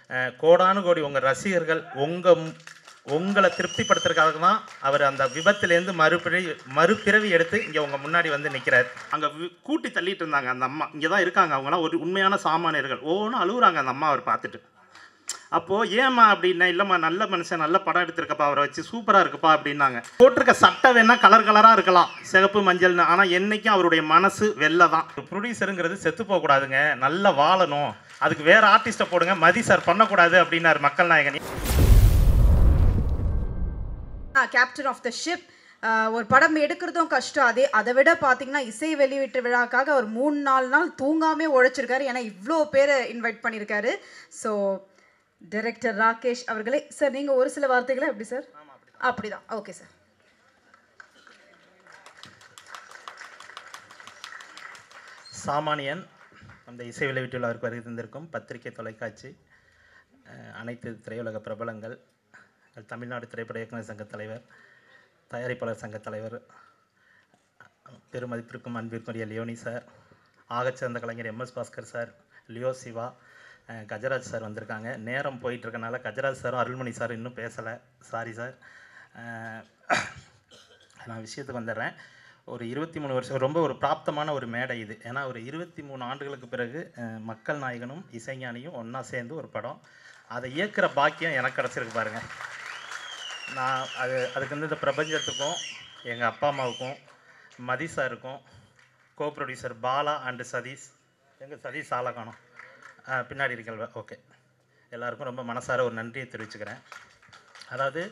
அஹ், கோடானு கோடி உங்கள் ரசிகர்கள் உங்கள் உங்களை திருப்திப்படுத்துறதுக்காக தான் அவர் அந்த விபத்துலேருந்து மறுபிறவி மறுபிறவி எடுத்து இங்கே உங்கள் முன்னாடி வந்து நிற்கிறார் அங்கே கூட்டி தள்ளிட்டு இருந்தாங்க அந்த அம்மா இங்கே தான் இருக்காங்க அவங்களாம் ஒரு உண்மையான சாமானியர்கள் ஒவ்வொன்றும் அழுகுறாங்க அந்த அம்மா அவர் பார்த்துட்டு அப்போது ஏம்மா அப்படின்னா இல்லைம்மா நல்ல மனுஷன் நல்ல படம் எடுத்திருக்கப்பா அவரை வச்சு சூப்பராக இருக்குப்பா அப்படின்னாங்க போட்டிருக்க சட்டை வேணா கலர் கலராக இருக்கலாம் சிகப்பு மஞ்சள்னு ஆனால் என்னைக்கும் அவருடைய மனசு வெள்ளை தான் ப்ரொடியூசருங்கிறது செத்து போகக்கூடாதுங்க நல்லா வாழணும் அதுக்கு வேற ஆர்டிஸ்ட்டை போடுங்க மதி சார் பண்ணக்கூடாது அப்படின்னாரு மக்கள் நாயகன் கேப்டன் ஆஃப் த ஷிப் ஒரு படம் எடுக்கிறதும் கஷ்டம் அதே அதை விட பார்த்தீங்கன்னா இசை வெளியீட்டு விழாக்காக ஒரு மூணு நாலு நாள் தூங்காமே உழைச்சிருக்காரு ஏன்னா இவ்வளோ பேரை இன்வைட் பண்ணியிருக்காரு ஸோ டைரக்டர் ராகேஷ் அவர்களே சார் நீங்கள் ஒரு சில வார்த்தைகளை எப்படி சார் அப்படிதான் ஓகே சார் சாமானியன் அந்த இசை விளைவிட்டு விழாவிற்கு வருகை தந்திருக்கும் பத்திரிகை தொலைக்காட்சி அஹ், அனைத்து திரையுலக பிரபலங்கள் தமிழ்நாடு திரைப்பட இயக்குனர் சங்க தலைவர் தயாரிப்பாளர் சங்க தலைவர் பெருமதிப்பிற்கும் அன்பிற்குரிய லியோனி சார் ஆகச்சிறந்த கலைஞர் எம்எஸ் பாஸ்கர் சார் லியோ சிவா அஹ், கஜராஜ் சார் வந்திருக்காங்க நேரம் போயிட்டு இருக்கனால கஜராஜ் சாரும் அருள்மணி சார் இன்னும் பேசலை சாரி சார் அஹ், நான் விஷயத்துக்கு வந்துடுறேன் ஒரு இருபத்தி மூணு வருஷம் ரொம்ப ஒரு பிராப்தமான ஒரு மேடை இது ஏன்னா ஒரு இருபத்தி மூணு ஆண்டுகளுக்கு பிறகு அஹ், மக்கள் நாயகனும் இசைஞானியும் ஒன்றா சேர்ந்து ஒரு படம் அதை இயக்குற பாக்கியம் எனக்கு கிடச்சிருக்கு பாருங்கள் நான் அது அதுக்கு வந்து இந்த பிரபஞ்சத்துக்கும் எங்கள் அப்பா அம்மாவுக்கும் மதி சாருக்கும் co producer Bala and Sathish எங்கள் சதீஷ் ஆளை காணும் அஹ், பின்னாடி இருக்கல்வ ஓகே எல்லாருக்கும் ரொம்ப மனசார ஒரு நன்றியை தெரிவிச்சுக்கிறேன் அதாவது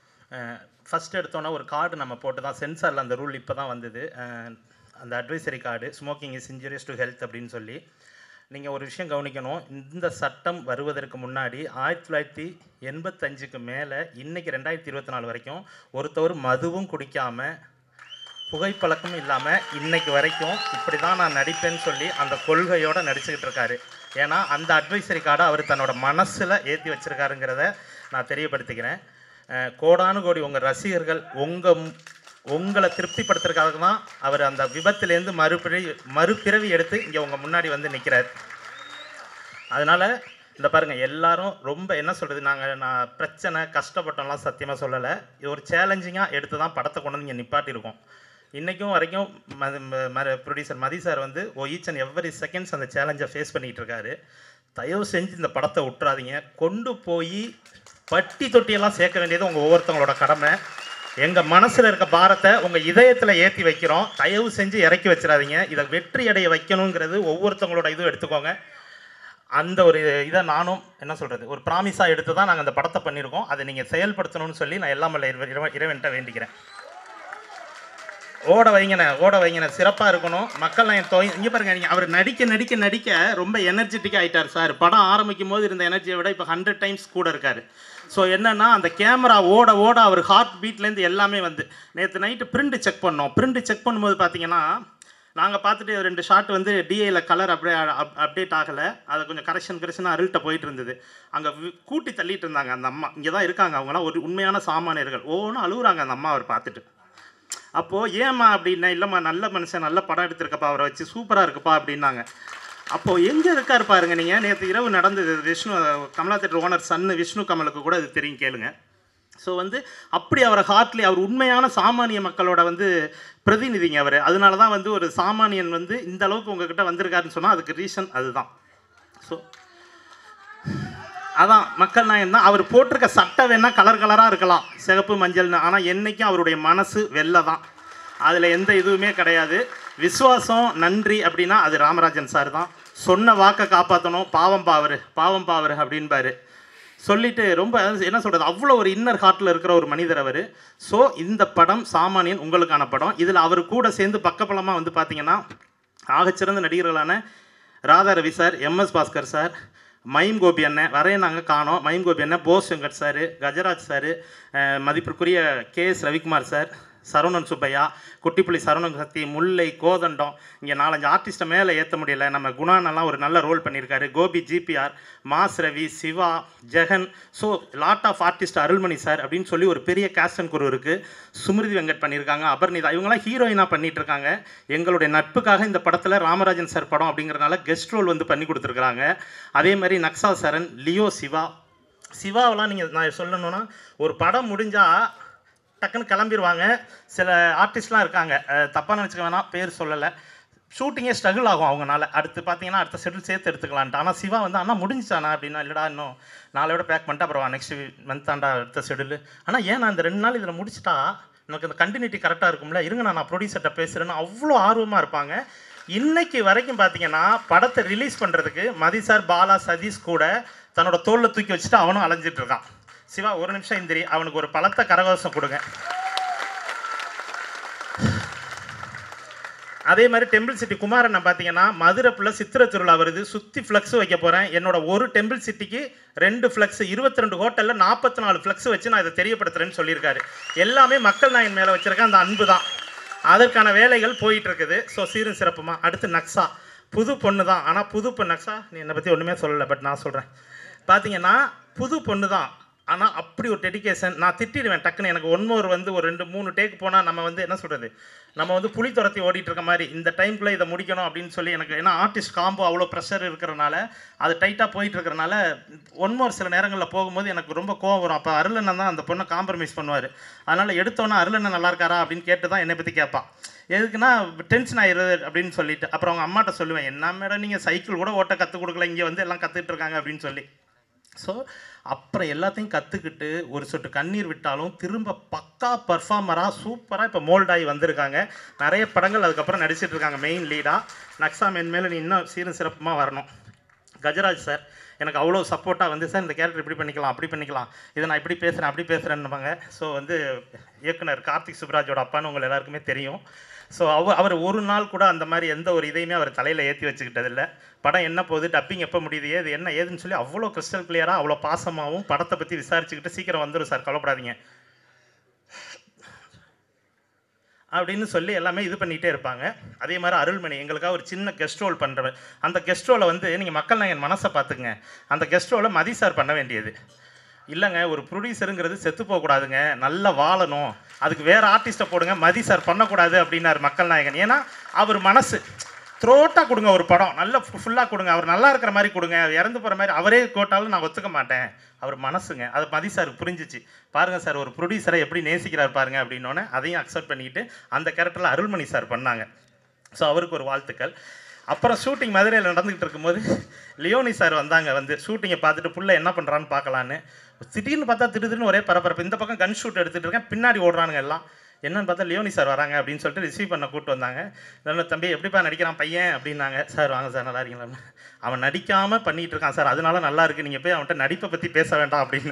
ஃபஸ்ட் எடுத்தோன்னா ஒரு கார்டு நம்ம போட்டு தான் சென்சாரில் அந்த ரூல் இப்போ தான் வந்தது அஹ், அந்த advisory card smoking is injurious to health அப்படின்னு சொல்லி நீங்கள் ஒரு விஷயம் கவனிக்கணும் இந்த சட்டம் வருவதற்கு முன்னாடி ஆயிரத்தி தொள்ளாயிரத்தி எண்பத்தஞ்சுக்கு மேலே இன்னைக்கு ரெண்டாயிரத்தி இருபத்தி நாலு வரைக்கும் ஒருத்தவர் மதுவும் குடிக்காமல் புகைப்பழக்கமும் இல்லாமல் இன்னைக்கு வரைக்கும் இப்படி தான் நான் நடிப்பேன்னு சொல்லி அந்த கொள்கையோடு நடிச்சுக்கிட்டு இருக்காரு ஏன்னா அந்த அட்வைசரி கார்டை அவர் தன்னோட மனசில் ஏற்றி வச்சிருக்காருங்கிறத நான் தெரியப்படுத்திக்கிறேன் அஹ், கோடானு கோடி உங்கள் ரசிகர்கள் உங்கள் உங்களை திருப்திப்படுத்துறதுக்காக தான் அவர் அந்த விபத்துலேருந்து மறுபிறவி மறுபிறவி எடுத்து இங்கே உங்கள் முன்னாடி வந்து நிற்கிறார் அதனால் இந்த பாருங்கள் எல்லாரும் ரொம்ப என்ன சொல்கிறது நாங்கள் நான் பிரச்சனை கஷ்டப்பட்டோம்லாம் சத்தியமாக சொல்லலை இது ஒரு சேலஞ்சிங்காக எடுத்து தான் படத்தை கொண்டு வந்து இங்கே நிப்பாட்டியிருக்கோம் இன்றைக்கும் வரைக்கும் ப்ரொடியூசர் மதி சார் வந்து oh each and every seconds அந்த சேலஞ்சை ஃபேஸ் பண்ணிகிட்டு இருக்காரு தயவு செஞ்சு இந்த படத்தை விட்டுறாதீங்க கொண்டு போய் பட்டி தொட்டியெல்லாம் சேர்க்க வேண்டியது உங்கள் ஒவ்வொருத்தவங்களோட கடமை எங்கள் மனசில் இருக்க பாரத்தை உங்கள் இதயத்தில் ஏற்றி வைக்கிறோம் தயவு செஞ்சு இறக்கி வச்சிடாதீங்க இதை வெற்றி அடைய வைக்கணுங்கிறது ஒவ்வொருத்தவங்களோட இதுவும் எடுத்துக்கோங்க அந்த ஒரு இதை நானும் என்ன சொல்கிறது ஒரு ப்ராமிஸாக எடுத்து தான் நாங்கள் அந்த படத்தை பண்ணியிருக்கோம் அதை நீங்கள் செயல்படுத்தணும்னு சொல்லி நான் எல்லாம் வல்ல இறைவ- இறைவ- இறைவன்கிட்ட வேண்டிக்கிறேன் ஓட வைங்கண்ணே ஓட வைங்கண்ணே சிறப்பாக இருக்கணும் மக்கள் நான் தொய் இங்கே பாருங்க நீங்கள் அவர் நடிக்க நடிக்க நடிக்க ரொம்ப எனர்ஜெட்டிக்காக ஆயிட்டார் சார் படம் ஆரம்பிக்கும் போது இருந்த எனர்ஜியை விட இப்போ ஹண்ட்ரட் டைம்ஸ் கூட இருக்கார் ஸோ என்னன்னா அந்த கேமரா ஓட ஓட அவர் ஹார்ட் பீட்லேருந்து எல்லாமே வந்து நேற்று நைட்டு பிரிண்ட் செக் பண்ணோம் பிரிண்ட் செக் பண்ணும்போது பார்த்தீங்கன்னா நாங்கள் பார்த்துட்டு ரெண்டு ஷாட் வந்து டிஏல கலர் அப்படியே அப்டேட் ஆகலை அதை கொஞ்சம் கரெக்ஷன் கரெக்ஷனாக அருள்கிட்ட போயிட்டு இருந்தது அங்கே கூட்டி தள்ளிட்டு இருந்தாங்க அந்த அம்மா இங்கே தான் இருக்காங்க அவங்களாம் ஒரு உண்மையான சாமானியர்கள் ஒவ்வொன்றும் அழுகுறாங்க அந்த அம்மா அவர் பார்த்துட்டு அப்போது ஏம்மா அப்படின்னா இல்லைம்மா நல்ல மனுஷன் நல்ல படம் எடுத்திருக்கப்பா அவரை வச்சு சூப்பராக இருக்குப்பா அப்படின்னாங்க அப்போது எங்கே இருக்காரு பாருங்க நீங்கள் நேற்று இரவு நடந்தது விஷ்ணு கமலா தேட்டர் ஓனர் சன்னு விஷ்ணு கமலுக்கு கூட இது தெரியும் கேளுங்க ஸோ வந்து அப்படி அவரை ஹார்ட்லி அவர் உண்மையான சாமானிய மக்களோட வந்து பிரதிநிதிங்க அவர் அதனால தான் வந்து ஒரு சாமானியன் வந்து இந்த அளவுக்கு உங்ககிட்ட வந்திருக்காருன்னு சொன்னால் அதுக்கு ரீசன் அதுதான் ஸோ அதான் மக்கள் நாயகன் தான் அவர் போட்டிருக்க சட்டை வேணால் கலர் கலராக இருக்கலாம் சிகப்பு மஞ்சள்னு ஆனால் என்றைக்கும் அவருடைய மனசு வெள்ளை தான் அதில் எந்த இதுவுமே கிடையாது விசுவாசம் நன்றி அப்படின்னா அது ராமராஜன் சார் தான் சொன்ன வாக்கை காப்பாற்றணும் பாவம் பாவரு பாவம் பாவரு அப்படின்பாரு சொல்லிட்டு ரொம்ப என்ன சொல்கிறது அவ்வளோ ஒரு இன்னர் ஹார்ட்டில் இருக்கிற ஒரு மனிதர் அவர் ஸோ இந்த படம் சாமானியன் உங்களுக்கான படம் இதில் அவர் கூட சேர்ந்து பக்கபலமாக வந்து பார்த்தீங்கன்னா ஆகச்சிறந்த நடிகர்களான Radha Ravi sir MS Bhaskar sir mime Gopi அண்ணன் வரைய நாங்கள் காணோம் மைம் கோபி அண்ணன் போஸ் வெங்கட் சார் கஜராஜ் சார் மதிப்பிற்குரிய K S Ravikumar sir Saravanan Subbaiah Kuttypuli Saravanan Sakthi Mullai Kothandam இங்கே நாலஞ்சு ஆர்டிஸ்ட்டை மேலே ஏற்ற முடியல நம்ம குணானெல்லாம் ஒரு நல்ல ரோல் பண்ணியிருக்காரு Gopi GPR mass Ravi Siva Jagan so lot of artist Arulmani sir அப்படின்னு சொல்லி ஒரு பெரிய கேஸ்ட் அண்ட் குரு இருக்குது சுமிருதி வெங்கட் பண்ணியிருக்காங்க அபர்ணிதா இவங்கெல்லாம் ஹீரோயினாக பண்ணிட்டு இருக்காங்க எங்களுடைய நட்புக்காக இந்த படத்தில் ராமராஜன் சார் படம் அப்படிங்கிறனால கெஸ்ட் ரோல் வந்து பண்ணி கொடுத்துருக்குறாங்க அதே மாதிரி நக்ஸா சரண் லியோ சிவா சிவாவெல்லாம் நீங்கள் நான் சொல்லணும்னா ஒரு படம் முடிஞ்சால் டக்குன்னு கிளம்பிடுவாங்க சில ஆர்டிஸ்ட்லாம் இருக்காங்க தப்பாக நினச்சிக்க வேணாம் பேர் சொல்லலை ஷூட்டிங்கே ஸ்ட்ரகிள் ஆகும் அவங்கனால அடுத்து பார்த்தீங்கன்னா அடுத்த ஷெடியூல் சேர்த்து எடுத்துக்கலான்ட்டு ஆனால் சிவா வந்து அண்ணா முடிஞ்சானா அப்படின்னா இல்லைடா இன்னும் நாளையோட பேக் பண்ணிட்டு அப்புறம் நெக்ஸ்ட் மந்த் தாண்டா அடுத்த ஷெடியூல் ஆனால் ஏன் நான் இந்த ரெண்டு நாள் இதில் முடிச்சிட்டா எனக்கு இந்த கண்டினியூட்டி கரெக்டாக இருக்கும்ல இருங்க நான் நான் ப்ரொடியூசர்கிட்ட பேசுகிறேன்னு அவ்வளோ ஆர்வமாக இருப்பாங்க இன்னைக்கு வரைக்கும் பார்த்தீங்கன்னா படத்தை ரிலீஸ் பண்ணுறதுக்கு மதி சார் பாலா சதீஷ் கூட தன்னோட தோளில் தூக்கி வச்சுட்டு அவனும் அலைஞ்சிட்டு இருக்கான் சிவா ஒரு நிமிஷம் இந்திரி அவனுக்கு ஒரு பலத்த கரகோஷம் கொடுங்க அதே மாதிரி டெம்பிள் சிட்டி குமாரன் பார்த்தீங்கன்னா மதுரை ஃபுல்லாக சித்திரை திருவிழா வருது சுற்றி ஃப்ளக்ஸ் வைக்க போகிறேன் என்னோட ஒரு டெம்பிள் சிட்டிக்கு ரெண்டு ஃப்ளக்ஸ் இருபத்தி ரெண்டு ஹோட்டலில் நாற்பத்தி நாலு ஃப்ளக்ஸ் வச்சு நான் இதை தெரியப்படுத்துறேன்னு சொல்லியிருக்காரு எல்லாமே மக்கள் நாயின் மேலே வச்சிருக்கேன் அந்த அன்பு தான் அதற்கான வேலைகள் போயிட்டு இருக்குது ஸோ சீரும் சிறப்புமா அடுத்து நக்ஸா புது பொண்ணு தான் ஆனால் புது பொண்ணு நக்ஸா நீ என்னை பற்றி ஒன்றுமே சொல்லலை பட் நான் சொல்கிறேன் பார்த்தீங்கன்னா புது பொண்ணு தான் ஆனால் அப்படி ஒரு டெடிகேஷன் நான் திட்டிடுவேன் டக்குன்னு எனக்கு ஒன் மோர் வந்து ஒரு ரெண்டு மூணு டேக் போனால் நம்ம வந்து என்ன சொல்கிறது நம்ம வந்து புலி துரத்தி ஓடிட்டு இருக்க மாதிரி இந்த டைம்குள்ளே இதை முடிக்கணும் அப்படின்னு சொல்லி எனக்கு ஏன்னா ஆர்டிஸ்ட் காம்போ அவ்வளோ ப்ரெஷர் இருக்கிறனால அது டைட்டாக போயிட்டு இருக்கிறனால ஒன் மோர் சில நேரங்களில் போகும்போது எனக்கு ரொம்ப கோவம் வரும் அப்போ அருளண்ணன் தான் அந்த பொண்ணை காம்ப்ரமைஸ் பண்ணுவார் அதனால் எடுத்தோன்னே அருளண்ணன் நல்லா இருக்காரா அப்படின்னு கேட்டு தான் என்னை பற்றி கேட்பான் எதுக்குன்னா டென்ஷன் ஆயிடுது அப்படின்னு சொல்லிட்டு அப்புறம் அவங்க அம்மாட்ட சொல்லுவேன் என்ன மேடம் நீங்கள் சைக்கிள் கூட ஓட்ட கற்றுக் கொடுக்கல இங்கே வந்து எல்லாம் கற்றுட்டு இருக்காங்க அப்படின்னு சொல்லி ஸோ அப்புறம் எல்லாத்தையும் கற்றுக்கிட்டு ஒரு சொட்டு கண்ணீர் விட்டாலும் திரும்ப பக்கா பர்ஃபார்மராக சூப்பராக இப்போ மோல்டாகி வந்திருக்காங்க நிறைய படங்கள் அதுக்கப்புறம் நடிச்சிட்டு இருக்காங்க மெயின் லீடாக நக்ஸா மென்மேலும் நீ இன்னும் சீரும் சிறப்புமாக வரணும் கஜராஜ் சார் எனக்கு அவ்வளோ சப்போர்ட்டாக வந்து சார் இந்த கேரக்டர் இப்படி பண்ணிக்கலாம் அப்படி பண்ணிக்கலாம் இதை நான் இப்படி பேசுகிறேன் அப்படி பேசுகிறேன்னுவாங்க ஸோ வந்து இயக்குனர் கார்த்திக் சுப்ராஜோட அப்பான்னு உங்கள் எல்லாருக்குமே தெரியும் ஸோ அவர் அவர் ஒரு நாள் கூட அந்த மாதிரி எந்த ஒரு இதையுமே அவர் தலையில் ஏற்றி வச்சுக்கிட்டதில்ல படம் என்ன போகுது டப்பிங் எப்போ முடியுது ஏது என்ன ஏதுன்னு சொல்லி அவ்வளோ கிறிஸ்டல் கிளியராக அவ்வளோ பாசமாகவும் படத்தை பற்றி விசாரிச்சுக்கிட்டு சீக்கிரம் வந்துடும் சார் கவலைப்படாதீங்க அப்படின்னு சொல்லி எல்லாமே இது பண்ணிகிட்டே இருப்பாங்க அதே மாதிரி அருள்மணி எங்களுக்காக ஒரு சின்ன கெஸ்ட் ரோல் பண்ணுறவர் அந்த கெஸ்ட் ரோலை வந்து நீங்கள் மக்கள் நாயகன் மனசை பார்த்துங்க அந்த கெஸ்ட் ரோலை மதி சார் பண்ண வேண்டியது இல்லைங்க ஒரு ப்ரொடியூசருங்கிறது செத்து போகக்கூடாதுங்க நல்லா வாழணும் அதுக்கு வேறு ஆர்டிஸ்ட்டை போடுங்க மதி சார் பண்ணக்கூடாது அப்படின்னாரு மக்கள் நாயகன் ஏன்னா அவர் மனசு த்ரோட்டாக கொடுங்க ஒரு படம் நல்ல ஃபுல்லாக கொடுங்க அவர் நல்லா இருக்கிற மாதிரி கொடுங்க இறந்து போகிற மாதிரி அவரே கோட்டாலும் நான் ஒத்துக்க மாட்டேன் அவர் மனசுங்க அது மதி சார் புரிஞ்சிச்சு பாருங்கள் சார் ஒரு ப்ரொடியூசரை எப்படி நேசிக்கிறார் பாருங்க அப்படின்னோடனே அதையும் அக்செப்ட் பண்ணிக்கிட்டு அந்த கேரக்டரில் அருள்மணி சார் பண்ணாங்க ஸோ அவருக்கு ஒரு வாழ்த்துக்கள் அப்புறம் ஷூட்டிங் மதுரையில் நடந்துக்கிட்டு இருக்கும்போது லியோனி சார் வந்தாங்க வந்து ஷூட்டிங்கை பார்த்துட்டு புள்ள என்ன பண்ணுறான்னு பார்க்கலான்னு திடீர்னு பார்த்தா திடீர்னு ஒரே பரபரப்பு இந்த பக்கம் கன் ஷூட் எடுத்துகிட்டு இருக்கேன் பின்னாடி ஓடுறானுங்க எல்லாம் என்னன்னு பார்த்தா லியோனி சார் வராங்க அப்படின்னு சொல்லிட்டு ரிசீவ் பண்ண கூப்பிட்டு வந்தாங்க நல்ல தம்பி எப்படிப்பா நடிக்கிறான் பையன் அப்படின்னாங்க சார் வாங்க சார் நல்லா இருக்கீங்களா அவன் நடிக்காமல் பண்ணிகிட்டு இருக்கான் சார் அதனால நல்லா இருக்கு நீங்கள் போய் அவன்கிட்ட நடிப்பை பற்றி பேச வேண்டாம் அப்படின்னு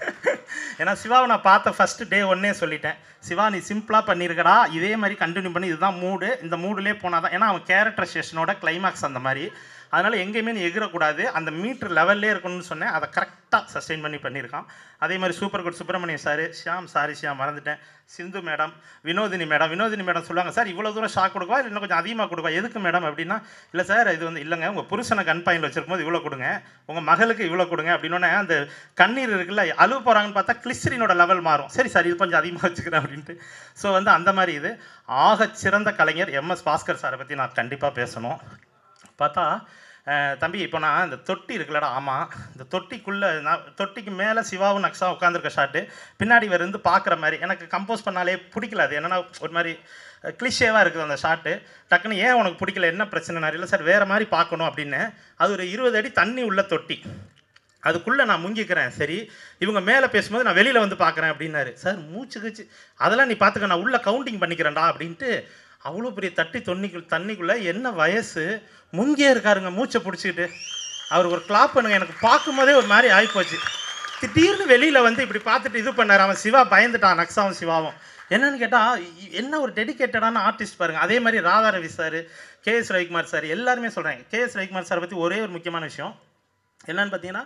ஏன்னா சிவாவை நான் பார்த்த ஃபஸ்ட்டு டே ஒன்னே சொல்லிட்டேன் சிவா நீ சிம்பிளாக பண்ணியிருக்கடா இதே மாதிரி கண்டினியூ பண்ணி இதுதான் மூடு இந்த மூடுலேயே போனால் தான் ஏன்னா அவன் கேரக்டர் ஸ்டேஷனோட கிளைமாக்ஸ் அந்த மாதிரி அதனால் எங்கேயுமே நீ எகிரக்கூடாது அந்த மீட்ரு லெவல்லே இருக்கணும்னு சொன்னேன் அதை கரெக்டாக சஸ்டெயின் பண்ணி பண்ணியிருக்கான் அதே மாதிரி super good Subramaniam sir Shyam sorry Shyam மறந்துட்டேன் Sindhu madam Vinodhini madam Vinodhini madam சொல்லுவாங்க சார் இவ்வளோ தூரம் ஷாக் கொடுக்குவா இல்லை இன்னும் கொஞ்சம் அதிகமாக கொடுக்குவா எதுக்கு மேடம் அப்படின்னா இல்லை சார் இது வந்து இல்லைங்க உங்கள் புருஷனை கன் பாயிண்ட் வச்சிருக்கும் போது இவ்வளோ கொடுங்க உங்கள் மகளுக்கு இவ்வளோ கொடுங்க அப்படின்னோடனே அந்த கண்ணீர் இருக்குல்ல அழுவு போகிறாங்கன்னு பார்த்தா கிளிஸ்டரினோட லெவல் மாறும் சரி சார் இது கொஞ்சம் அதிகமாக வச்சுக்கிறேன் அப்படின்ட்டு ஸோ வந்து அந்த மாதிரி இது ஆகச் சிறந்த கலைஞர் எம்எஸ் பாஸ்கர் சாரை பற்றி நான் கண்டிப்பாக பேசணும் பார்த்தா அஹ், தம்பி இப்போ நான் இந்த தொட்டி இருக்குல்லடா ஆமாம் இந்த தொட்டிக்குள்ளே நான் தொட்டிக்கு மேலே சிவாவும் நக்ஸா உட்காந்துருக்க ஷாட்டு பின்னாடி இவர் இருந்து பார்க்குற மாதிரி எனக்கு கம்போஸ் பண்ணாலே பிடிக்கல அது என்னன்னா ஒரு மாதிரி கிளிஷேவாக இருக்குது அந்த ஷாட்டு டக்குன்னு ஏன் உனக்கு பிடிக்கல என்ன பிரச்சனை இல்லை சார் வேறு மாதிரி பார்க்கணும் அப்படின்னு அது ஒரு இருபது அடி தண்ணி உள்ள தொட்டி அதுக்குள்ளே நான் முங்கிக்கிறேன் சரி இவங்க மேலே பேசும்போது நான் வெளியில் வந்து பார்க்குறேன் அப்படின்னாரு சார் மூச்சு கீச்சு அதெல்லாம் நீ பார்த்துக்க நான் உள்ளே கவுண்டிங் பண்ணிக்கிறேன்டா அப்படின்ட்டு அவ்வளோ பெரிய தட்டி தொன்னிக்கு தண்ணிக்குள்ளே என்ன வயசு முங்கியே இருக்காருங்க மூச்சை பிடிச்சிக்கிட்டு அவர் ஒரு கிளாப் பண்ணுங்க எனக்கு பார்க்கும்போதே ஒரு மாதிரி ஆகிப்போச்சு திடீர்னு வெளியில் வந்து இப்படி பார்த்துட்டு இது பண்ணார் அவன் சிவா பயந்துட்டான் நக்ஸாவும் சிவாவும் என்னன்னு கேட்டால் என்ன ஒரு டெடிகேட்டடான ஆர்டிஸ்ட் பாருங்க அதே மாதிரி Radha Ravi sir K S Ravikumar sir எல்லாருமே சொல்கிறாங்க கே எஸ் ரவிக்குமார் சாரை பற்றி ஒரே ஒரு முக்கியமான விஷயம் என்னன்னு பார்த்தீங்கன்னா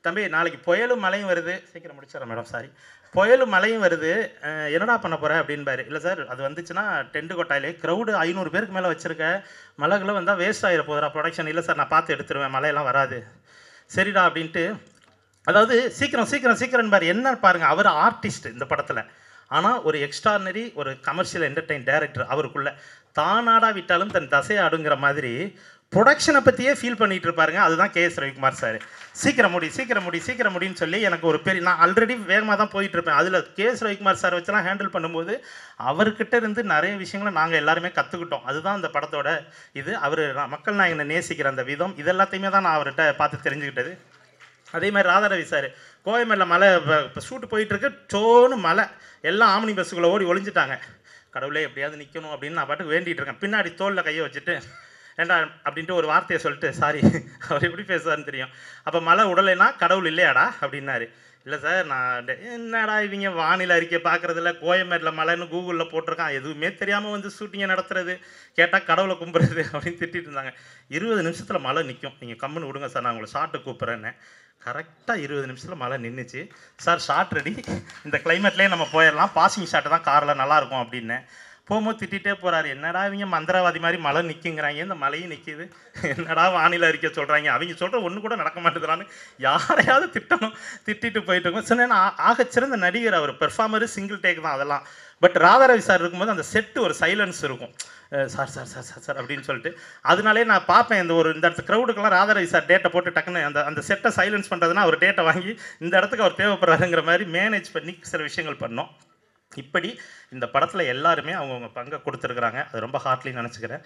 தம்பி நாளைக்கு புயலும் மழையும் வருது சீக்கிரம் முடிச்சிடறேன் மேடம் சாரி புயலும் மழையும் வருது அஹ், என்னடா பண்ண போகிற அப்படின்பாரு இல்லை சார் அது வந்துச்சுன்னா டென்ட் கொட்டாயிலே க்ரௌடு ஐநூறு பேருக்கு மேலே வச்சுருக்க மழைகளை வந்தால் வேஸ்ட் ஆகிட போதுரா ப்ரொடக்ஷன் இல்லை சார் நான் பார்த்து எடுத்துருவேன் மழையெல்லாம் வராது சரிடா அப்படின்ட்டு அதாவது சீக்கிரம் சீக்கிரம் சீக்கிரம் பாரு என்ன பாருங்க அவர் ஆர்டிஸ்ட் இந்த படத்தில் ஆனால் ஒரு எக்ஸ்ட்ரானரி ஒரு கமர்ஷியல் என்டர்டெயின் டைரக்டர் அவருக்குள்ள தானாடா விட்டாலும் தன் தசை ஆடுங்கிற மாதிரி ப்ரொடக்ஷனை பற்றியே ஃபீல் பண்ணிட்டு இருப்பாருங்க அதுதான் கே எஸ் ரவிக்குமார் சார் சீக்கிரம் முடி சீக்கிரம் முடி சீக்கிரம் முடின்னு சொல்லி எனக்கு ஒரு பெரிய நான் ஆல்ரெடி வேகமாக தான் போயிட்டு இருப்பேன் அதில் கே எஸ் ரவிக்குமார் சார் வச்செல்லாம் ஹேண்டில் பண்ணும்போது அவர்கிட்ட இருந்து நிறைய விஷயங்களை நாங்கள் எல்லாருமே கற்றுக்கிட்டோம் அதுதான் அந்த படத்தோட இது அவர் மக்கள் நாயகனை நேசிக்கிற அந்த விதம் இது எல்லாத்தையுமே தான் நான் அவர்கிட்ட பார்த்து தெரிஞ்சுக்கிட்டது அதே மாதிரி ராதாரவி சார் கோயம்பேடில் மலை இப்போ ஷூட்டு போயிட்டுருக்கு சோன்னு மலை எல்லாம் ஆம்னி பஸ்ஸுக்குள்ளே ஓடி ஒளிஞ்சிட்டாங்க கடவுளே எப்படியாவது நிற்கணும் அப்படின்னு நான் பாட்டுக்கு வேண்டிகிட்டு இருக்கேன் பின்னாடி தோளில் கையை வச்சுட்டு ஏண்டா அப்படின்ட்டு ஒரு வார்த்தையை சொல்லிட்டு சாரி அவர் எப்படி பேசுவார்னு தெரியும் அப்போ மழை உடலைன்னா கடவுள் இல்லையாடா அப்படின்னாரு இல்லை சார் நான் டே- என்னடா இவங்க வானிலை அறிக்கை பார்க்குறதில்ல கோயம்பேட்டில் மழைன்னு கூகுளில் போட்டிருக்கான் எதுவுமே தெரியாமல் வந்து ஷூட்டிங்கை நடத்துறது கேட்டால் கடவுளை கும்பிட்றது அப்படின்னு திட்டிட்டு இருந்தாங்க இருபது நிமிஷத்தில் மழை நிற்கும் நீங்கள் கம்முன்னு விடுங்க சார் நான் உங்களை ஷார்ட்டு கூப்பிட்றேன்னு கரெக்டாக இருபது நிமிஷத்தில் மழை நின்றுச்சு சார் ஷார்ட் ரெடி இந்த கிளைமேட்லேயே நம்ம போயிடலாம் பாசிங் ஷாட்டு தான் காரில் நல்லாயிருக்கும் அப்படின்னு போகும்போது திட்டிகிட்டே போகிறாரு என்னடா இவங்க மந்திரவாதி மாதிரி மழை நிற்குங்கிறாங்க இந்த மழையும் நிற்கிது என்னடா வானிலை அறிக்கை சொல்கிறாங்க அவங்க சொல்கிற ஒன்று கூட நடக்க மாட்டேதுறான்னு யாரையாவது திட்டணும் திட்டிட்டு போயிட்டு இருக்கும் சொன்னேன் ஆகச்சிறந்த நடிகர் அவர் பெர்ஃபார்மரு சிங்கிள் டேக் தான் அதெல்லாம் பட் ராதாரவி சார் இருக்கும்போது அந்த செட்டு ஒரு சைலன்ஸ் இருக்கும் அஹ் sir sir sir sir sir அப்படின்னு சொல்லிட்டு அதனாலே நான் பார்ப்பேன் இந்த ஒரு இந்த இடத்து க்ரௌடுக்கெல்லாம் ராதாரவி சார் டேட்டை போட்டு டக்குன்னு அந்த அந்த செட்டை சைலன்ஸ் பண்ணுறதுனா அவர் டேட்டை வாங்கி இந்த இடத்துக்கு அவர் தேவைப்படுறாருங்கிற மாதிரி மேனேஜ் பண்ணி சில விஷயங்கள் பண்ணோம் இப்படி இந்த படத்தில் எல்லாருமே அவங்கவுங்க பங்கை கொடுத்துருக்குறாங்க அது ரொம்ப ஹார்ட்லி நினச்சிக்கிறேன்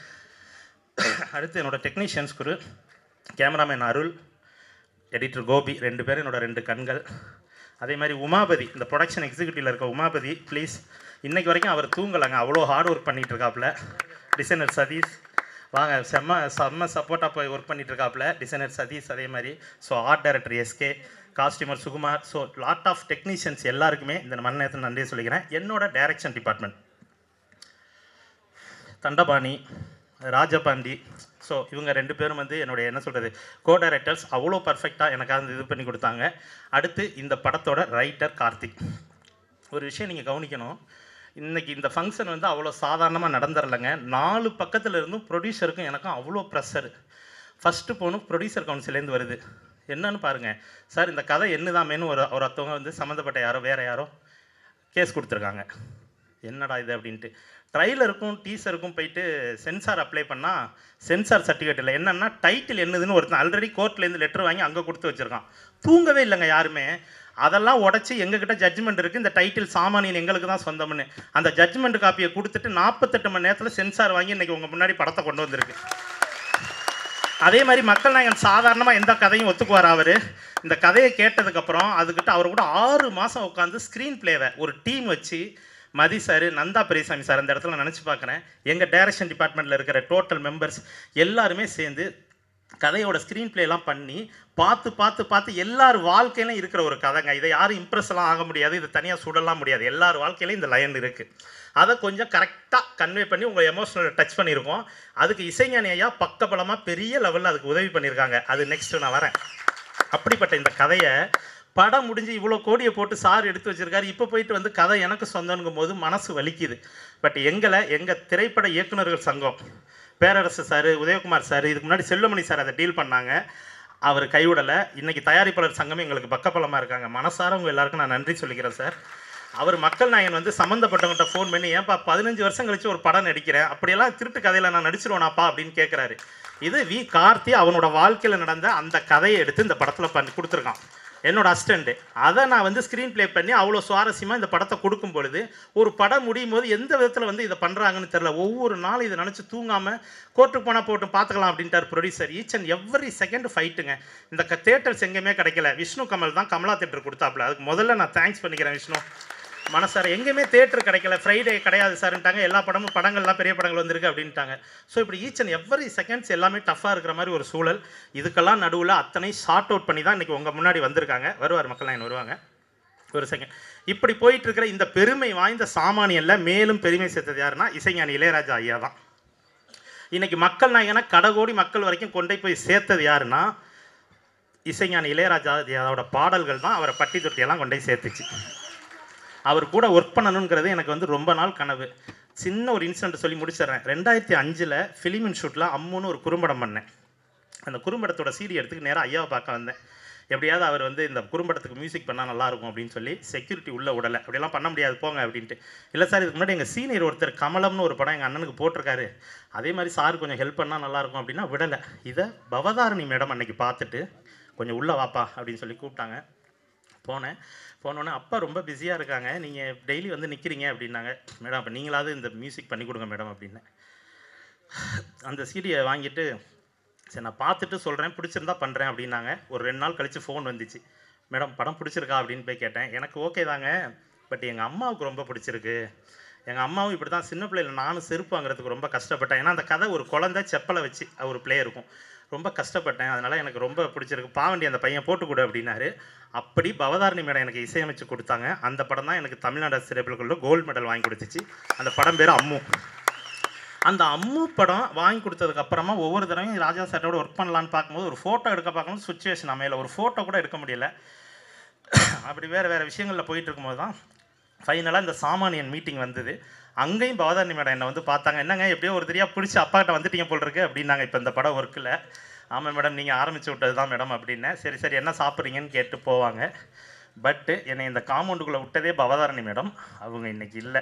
அடுத்து என்னோட technicians Guru cameraman Arul editor Gopi ரெண்டு பேரும் என்னோட ரெண்டு கண்கள் அதே மாதிரி உமாபதி இந்த ப்ரொடக்ஷன் எக்ஸிக்யூட்டிவில் இருக்க உமாபதி ப்ளீஸ் இன்னைக்கு வரைக்கும் அவர் தூங்கலைங்க அவ்வளோ ஹார்ட் ஒர்க் பண்ணிட்டு இருக்காப்புல டிசைனர் சதீஷ் வாங்க செம்ம செம்ம சப்போர்ட்டாக போய் ஒர்க் பண்ணிட்டு இருக்காப்புல டிசைனர் சதீஷ் அதே மாதிரி so art director SK costumer Sukumar so lot of technicians எல்லாருக்குமே இந்த மண் நேரத்தில் நன்றியை சொல்லிக்கிறேன் என்னோட direction department Dhandapani Rajapandi so இவங்க ரெண்டு பேரும் வந்து என்னுடைய என்ன சொல்கிறது கோ டைரக்டர்ஸ் அவ்வளோ பர்ஃபெக்டாக எனக்காக வந்து இது பண்ணி கொடுத்தாங்க அடுத்து இந்த படத்தோட ரைட்டர் கார்த்திக் ஒரு விஷயம் நீங்கள் கவனிக்கணும் இன்னைக்கு இந்த ஃபங்க்ஷன் வந்து அவ்வளோ சாதாரணமாக நடந்துடலைங்க நாலு பக்கத்தில் இருந்தும் ப்ரொடியூசருக்கும் எனக்கும் அவ்வளோ ப்ரெஷர் ஃபஸ்ட்டு போகணும் ப்ரொடியூசர் கவுன்சிலேருந்து வருது என்னன்னு பாருங்கள் சார் இந்த கதை என்னதாமேன்னு ஒரு ஒரு ஒருத்தவங்க வந்து சம்மந்தப்பட்ட யாரோ வேறு யாரோ கேஸ் கொடுத்துருக்காங்க என்னடா இது அப்படின்ட்டு ட்ரைலருக்கும் டீசருக்கும் போயிட்டு சென்சார் அப்ளை பண்ணால் சென்சார் சர்டிஃபிகேட் இல்லை என்னன்னா டைட்டில் என்னதுன்னு ஒருத்தன் ஆல்ரெடி கோர்ட்லேருந்து லெட்டர் வாங்கி அங்கே கொடுத்து வச்சுருக்கான் தூங்கவே இல்லைங்க யாருமே அதெல்லாம் உடச்சி எங்ககிட்ட ஜட்ஜ்மெண்ட் இருக்குது இந்த டைட்டில் சாமானியன் எங்களுக்கு தான் சொந்தம்னு அந்த ஜட்ஜ்மெண்ட் காப்பியை கொடுத்துட்டு நாற்பத்தெட்டு மணி நேரத்தில் சென்சார் வாங்கி இன்னைக்கு உங்கள் முன்னாடி படத்தை கொண்டு வந்திருக்கு அதே மாதிரி மக்கள் நாயகன் சாதாரணமாக எந்த கதையும் ஒத்துக்குவார் அவர் இந்த கதையை கேட்டதுக்கப்புறம் அதுக்கிட்ட அவர் கூட ஆறு மாதம் உட்காந்து ஸ்க்ரீன் பிளேவை ஒரு டீம் வச்சு மதி சார் நந்தா பெரியசாமி சார் அந்த இடத்துல நினச்சி பார்க்குறேன் எங்கள் டைரக்ஷன் டிபார்ட்மெண்ட்டில் இருக்கிற டோட்டல் மெம்பர்ஸ் எல்லாருமே சேர்ந்து கதையோட ஸ்க்ரீன் எல்லாம் பண்ணி பார்த்து பார்த்து பார்த்து எல்லார் வாழ்க்கையிலும் இருக்கிற ஒரு கதைங்க இதை யாரும் இம்ப்ரெஸ் எல்லாம் ஆக முடியாது இதை தனியாக சுடலாம் முடியாது எல்லார் வாழ்க்கையிலும் இந்த லைன் இருக்குது அதை கொஞ்சம் கரெக்டாக கன்வே பண்ணி உங்கள் எமோஷனல் டச் பண்ணியிருக்கோம் அதுக்கு இசைஞானி ஐயா பக்கபலமாக பெரிய லெவலில் அதுக்கு உதவி பண்ணியிருக்காங்க அது நெக்ஸ்ட் நான் வரேன் அப்படிப்பட்ட இந்த கதையை படம் முடிஞ்சு இவ்வளோ கோடியை போட்டு சார் எடுத்து வச்சிருக்காரு இப்போ போயிட்டு வந்து கதை எனக்கு சொந்தங்கும் போது மனசு வலிக்குது பட் எங்களை எங்கள் திரைப்பட இயக்குனர்கள் சங்கம் பேரரசு சார் உதயகுமார் சார் இதுக்கு முன்னாடி செல்வமணி சார் அதை டீல் பண்ணாங்க அவர் கைவிடலை இன்னைக்கு தயாரிப்பாளர் சங்கமே எங்களுக்கு பக்கபலமாக இருக்காங்க மனசார உங்கள் எல்லாருக்கும் நான் நன்றி சொல்லிக்கிறேன் சார் அவர் மக்கள் நாயகன் வந்து சம்மந்தப்பட்டவங்கள்ட்ட ஃபோன் பண்ணி ஏன்பா பதினஞ்சு வருஷம் கழிச்சு ஒரு படம் நடிக்கிறேன் அப்படியெல்லாம் திருட்டு கதையில் நான் நடிச்சிருவேனாப்பா அப்படின்னு கேட்குறாரு இது வி கார்த்தி அவனோட வாழ்க்கையில் நடந்த அந்த கதையை எடுத்து இந்த படத்தில் பண்ணி கொடுத்துருக்கான் என்னோட அசிஸ்டண்ட்டு அதை நான் வந்து ஸ்க்ரீன் ப்ளே பண்ணி அவ்வளோ சுவாரஸ்யமாக இந்த படத்தை கொடுக்கும் பொழுது ஒரு படம் முடியும் போது எந்த விதத்தில் வந்து இதை பண்ணுறாங்கன்னு தெரில ஒவ்வொரு நாளும் இதை நினச்சி தூங்காமல் கோர்ட்டுக்கு போனால் போட்டு பார்த்துக்கலாம் அப்படின்ட்டார் producer each and every second ஃபைட்டுங்க இந்த தேட்டர்ஸ் எங்கேயுமே கிடைக்கல விஷ்ணு கமல் தான் கமலா தேட்டர் கொடுத்தாப்புல அதுக்கு முதல்ல நான் தேங்க்ஸ் பண்ணிக்கிறேன் விஷ்ணு மனசார எங்கேயுமே தேட்டர் கிடைக்கல ஃப்ரைடே கிடையாது சார்ன்ட்டாங்க எல்லா படமும் படங்கள்லாம் பெரிய படங்கள் வந்திருக்கு அப்படின்ட்டாங்க ஸோ இப்படி ஈச் அண்ட் எவ்வரி செகண்ட்ஸ் எல்லாமே டஃப்பாக இருக்கிற மாதிரி ஒரு சூழல் இதுக்கெல்லாம் நடுவில் அத்தனை ஷார்ட் அவுட் பண்ணி தான் இன்றைக்கி உங்கள் முன்னாடி வந்திருக்காங்க வருவார் மக்கள் நான் வருவாங்க ஒரு செகண்ட் இப்படி போயிட்டு இருக்கிற இந்த பெருமை வாய்ந்த சாமானியல்ல மேலும் பெருமை சேர்த்தது யாருன்னா இசைஞானி இளையராஜா ஐயா தான் இன்னைக்கு மக்கள் நாயகனை கடகோடி மக்கள் வரைக்கும் கொண்டு போய் சேர்த்தது யாருன்னா இசைஞானி இளையராஜா அவரோட பாடல்கள் தான் அவரை பட்டி தொட்டியெல்லாம் கொண்டு போய் சேர்த்துச்சு அவர் கூட ஒர்க் பண்ணணுங்கிறது எனக்கு வந்து ரொம்ப நாள் கனவு சின்ன ஒரு இன்சிடென்ட் சொல்லி முடிச்சிடுறேன் ரெண்டாயிரத்தி அஞ்சில் ஃபிலிம் இன்ஸ்டியூட்டில் அம்முன்னு ஒரு குறும்படம் பண்ணேன் அந்த குறும்படத்தோட சீடி எடுத்துக்கு நேராக ஐயாவை பார்க்க வந்தேன் எப்படியாவது அவர் வந்து இந்த குறும்படத்துக்கு மியூசிக் பண்ணால் நல்லாயிருக்கும் அப்படின்னு சொல்லி செக்யூரிட்டி உள்ள விடலை அப்படிலாம் பண்ண முடியாது போங்க அப்படின்ட்டு இல்லை சார் இதுக்கு முன்னாடி எங்கள் சீனியர் ஒருத்தர் கமலம்னு ஒரு படம் எங்கள் அண்ணனுக்கு போட்டிருக்காரு அதே மாதிரி சார் கொஞ்சம் ஹெல்ப் பண்ணால் நல்லாயிருக்கும் அப்படின்னா விடலை இதை பவதாரணி மேடம் அன்னைக்கு பார்த்துட்டு கொஞ்சம் உள்ளே வாப்பா அப்படின்னு சொல்லி கூப்பிட்டாங்க போனேன் போனோடனே அப்பா ரொம்ப பிஸியாக இருக்காங்க நீங்கள் டெய்லி வந்து நிற்கிறீங்க அப்படின்னாங்க மேடம் அப்போ நீங்களாவது இந்த மியூசிக் பண்ணி கொடுங்க மேடம் அப்படின்னேன் அந்த சீடியை வாங்கிட்டு சரி நான் பார்த்துட்டு சொல்கிறேன் பிடிச்சிருந்தா பண்ணுறேன் அப்படின்னாங்க ஒரு ரெண்டு நாள் கழித்து ஃபோன் வந்துச்சு மேடம் படம் பிடிச்சிருக்கா அப்படின்னு போய் கேட்டேன் எனக்கு ஓகே தாங்க பட் எங்கள் அம்மாவுக்கு ரொம்ப பிடிச்சிருக்கு எங்கள் அம்மாவும் இப்படி தான் சின்ன பிள்ளையில நானும் செருப்பு வாங்குறதுக்கு ரொம்ப கஷ்டப்பட்டேன் ஏன்னா அந்த கதை ஒரு குழந்தை செப்பலை வச்சு ஒரு பிளே இருக்கும் ரொம்ப கஷ்டப்பட்டேன் அதனால் எனக்கு ரொம்ப பிடிச்சிருக்கு பாவண்டி அந்த பையன் போட்டு கொடு அப்படின்னாரு அப்படி பவதாரணி மேடம் எனக்கு இசையமைச்சு கொடுத்தாங்க அந்த படம் தான் எனக்கு தமிழ்நாடு சிறப்பிலுக்குள்ள கோல்டு மெடல் வாங்கி கொடுத்துச்சு அந்த படம் பேர் அம்மு அந்த அம்மு படம் வாங்கி கொடுத்ததுக்கு அப்புறமா ஒவ்வொரு தடவையும் ராஜா சாரோட ஒர்க் பண்ணலான்னு பார்க்கும்போது ஒரு ஃபோட்டோ எடுக்க பார்க்கணும் சுச்சுவேஷன் அமையல ஒரு ஃபோட்டோ கூட எடுக்க முடியல அப்படி வேறு வேறு விஷயங்களில் போயிட்டு இருக்கும்போது தான் ஃபைனலாக இந்த சாமானியன் மீட்டிங் வந்தது அங்கேயும் பவதாரணி மேடம் என்னை வந்து பார்த்தாங்க என்னங்க எப்படியோ ஒரு தெரியா பிடிச்சி அப்பா கிட்ட வந்துட்டீங்க போல் இருக்கு அப்படின்னாங்க இப்போ இந்த படம் ஒர்க்கில் ஆமாம் மேடம் நீங்கள் ஆரம்பிச்சு விட்டது தான் மேடம் அப்படின்னேன் சரி சரி என்ன சாப்பிட்றீங்கன்னு கேட்டு போவாங்க பட்டு என்னை இந்த காம்பவுண்டுக்குள்ளே விட்டதே பவதாரணி மேடம் அவங்க இன்னைக்கு இல்லை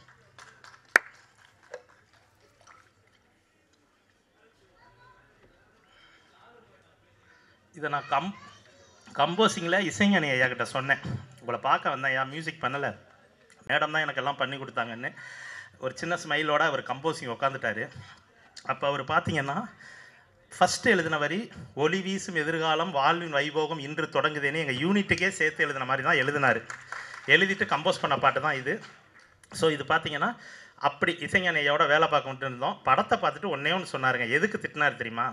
இதை நான் கம் கம்போசிங்கில் இசைஞானி ஐயா கிட்ட சொன்னேன் உங்களை பார்க்க வந்தேன் ஐயா மியூசிக் பண்ணலை மேடம் தான் எனக்கு எல்லாம் பண்ணி கொடுத்தாங்கன்னு ஒரு சின்ன ஸ்மைலோட அவர் கம்போசிங் உட்காந்துட்டாரு அப்போ அவர் பார்த்தீங்கன்னா ஃபஸ்ட்டு எழுதின வரி ஒளி வீசும் எதிர்காலம் வாழ்வின் வைபோகம் இன்று தொடங்குதுன்னு எங்கள் யூனிட்டுக்கே சேர்த்து எழுதின மாதிரி தான் எழுதினார் எழுதிட்டு கம்போஸ் பண்ண பாட்டு தான் இது ஸோ இது பார்த்தீங்கன்னா அப்படி இசைஞானி ஐயாவோட வேலை பார்க்க இருந்தோம் படத்தை பார்த்துட்டு ஒன்றே ஒன்று சொன்னாருங்க எதுக்கு திட்டினார் தெரியுமா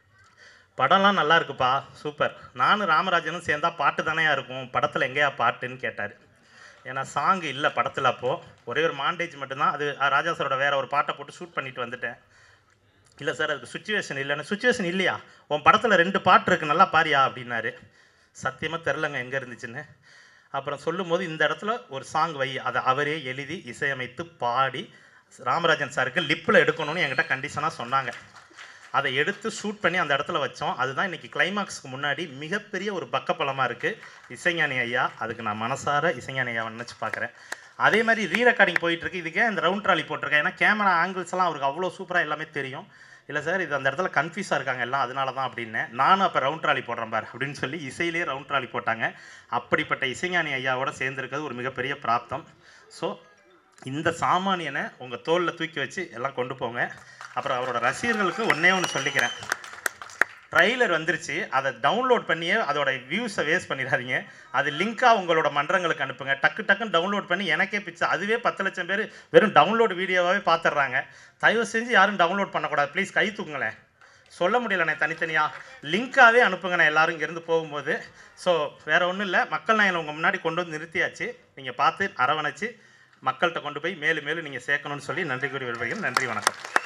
படம்லாம் நல்லா இருக்குப்பா சூப்பர் நானும் ராமராஜனும் சேர்ந்தா பாட்டு தானேயா இருக்கும் படத்தில் எங்கேயா பாட்டுன்னு கேட்டார் ஏன்னா சாங் இல்லை படத்தில் அப்போது ஒரே ஒரு மாண்டேஜ் மட்டும்தான் அது அஹ், ராஜா சாரோட வேற ஒரு பாட்டை போட்டு ஷூட் பண்ணிட்டு வந்துட்டேன் இல்லை சார் அதுக்கு சுச்சுவேஷன் இல்லைன்னு சுச்சுவேஷன் இல்லையா உன் படத்தில் ரெண்டு பாட்டு இருக்கு நல்லா பாரியா அப்படின்னாரு சத்தியமாக தெரிலங்க எங்கே இருந்துச்சுன்னு அப்புறம் சொல்லும்போது இந்த இடத்துல ஒரு சாங் வை அதை அவரே எழுதி இசையமைத்து பாடி ராமராஜன் சாருக்கு லிப்பில் எடுக்கணும்னு என்கிட்ட கண்டிஷனாக சொன்னாங்க அதை எடுத்து ஷூட் பண்ணி அந்த இடத்துல வச்சோம் அதுதான் இன்னைக்கு கிளைமாக்ஸ்க்கு முன்னாடி மிகப்பெரிய ஒரு பக்கப்பலமாக இருக்குது இசைஞானி ஐயா அதுக்கு நான் மனசார இசைஞானி ஐயாவை நினச்சி பார்க்குறேன் அதே மாதிரி ரீ ரெக்கார்டிங் போயிட்டுருக்கு இதுக்கே இந்த ரவுண்ட் ட்ராலி போட்டிருக்கேன் ஏன்னா கேமரா ஆங்கிள்ஸ் எல்லாம் அவருக்கு அவ்வளோ சூப்பராக எல்லாமே தெரியும் இல்லை சார் இது அந்த இடத்துல கன்ஃபியூஸாக இருக்காங்க எல்லாம் அதனால தான் அப்படின்னேன் நானும் அப்போ ரவுண்ட் ட்ராலி போடுறேன் பார் அப்படின்னு சொல்லி இசையிலே ரவுண்ட் ட்ராலி போட்டாங்க அப்படிப்பட்ட இசைஞானி ஐயாவோட சேர்ந்துருக்கிறது ஒரு மிகப்பெரிய பிராப்தம் ஸோ இந்த சாமானியனை உங்கள் தோளில் தூக்கி வச்சு எல்லாம் கொண்டு போங்க அப்புறம் அவரோட ரசிகர்களுக்கு ஒன்றே ஒன்று சொல்லிக்கிறேன் ட்ரைலர் வந்துருச்சு அதை டவுன்லோட் பண்ணியே அதோட வியூஸை வேஸ்ட் பண்ணிடாதீங்க அது லிங்காக உங்களோட மன்றங்களுக்கு அனுப்புங்க டக்கு டக்குன்னு டவுன்லோட் பண்ணி எனக்கே பிச்சை அதுவே பத்து லட்சம் பேர் வெறும் டவுன்லோட் வீடியோவாகவே பார்த்துடுறாங்க தயவு செஞ்சு யாரும் டவுன்லோட் பண்ணக்கூடாது ப்ளீஸ் கை தூக்குங்களேன் சொல்ல முடியலண்ணே தனித்தனியாக லிங்காகவே அனுப்புங்கண்ணே எல்லாரும் இங்கேருந்து போகும்போது ஸோ வேறு ஒன்றும் இல்லை மக்கள் நான் உங்கள் முன்னாடி கொண்டு வந்து நிறுத்தியாச்சு நீங்கள் பார்த்து அரவணைச்சு மக்கள்கிட்ட கொண்டு போய் மேலும் மேலும் நீங்கள் சேர்க்கணும்னு சொல்லி நன்றி கூறி விரும்புகிறேன் நன்றி வணக்கம்